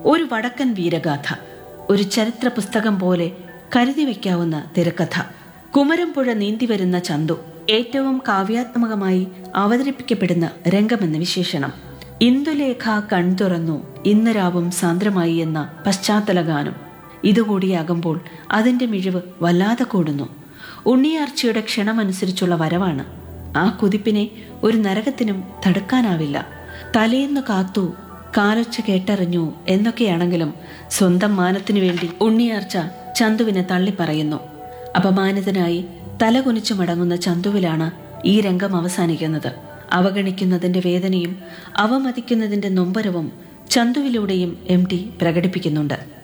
ഒരു വടക്കൻ വീരഗാഥ ഒരു ചരിത്ര പുസ്തകം പോലെ കരുതി വയ്ക്കാവുന്ന തിരക്കഥ കുമരംപുഴ നീന്തിവരുന്ന ചന്തു ഏറ്റവും കാവ്യാത്മകമായി അവതരിപ്പിക്കപ്പെടുന്ന രംഗമെന്ന വിശേഷണം ഇന്ദുലേഖ കൺതുറന്നു ഇന്ന് രാവും സാന്ദ്രമായി എന്ന പശ്ചാത്തല ഗാനം ഇതുകൂടിയാകുമ്പോൾ അതിന്റെ മിഴിവ് വല്ലാതെ കൂടുന്നു ഉണ്ണിയാർച്ചയുടെ ക്ഷണമനുസരിച്ചുള്ള വരവാണ് ആ കുതിപ്പിനെ ഒരു നരകത്തിനും തടുക്കാനാവില്ല തലേന്ന് കാത്തു കാലൊച്ച കേട്ടറിഞ്ഞു എന്നൊക്കെയാണെങ്കിലും സ്വന്തം മാനത്തിനു വേണ്ടി ഉണ്ണിയാർച്ച ചന്തുവിനെ തള്ളിപ്പറയുന്നു അപമാനിതനായി തലകുനിച്ചു മടങ്ങുന്ന ചന്തുവിലാണ് ഈ രംഗം അവസാനിക്കുന്നത് അവഗണിക്കുന്നതിന്റെ വേദനയും അവമതിക്കുന്നതിന്റെ നൊമ്പരവും ചന്തുവിലൂടെയും എം ടി പ്രകടിപ്പിക്കുന്നുണ്ട്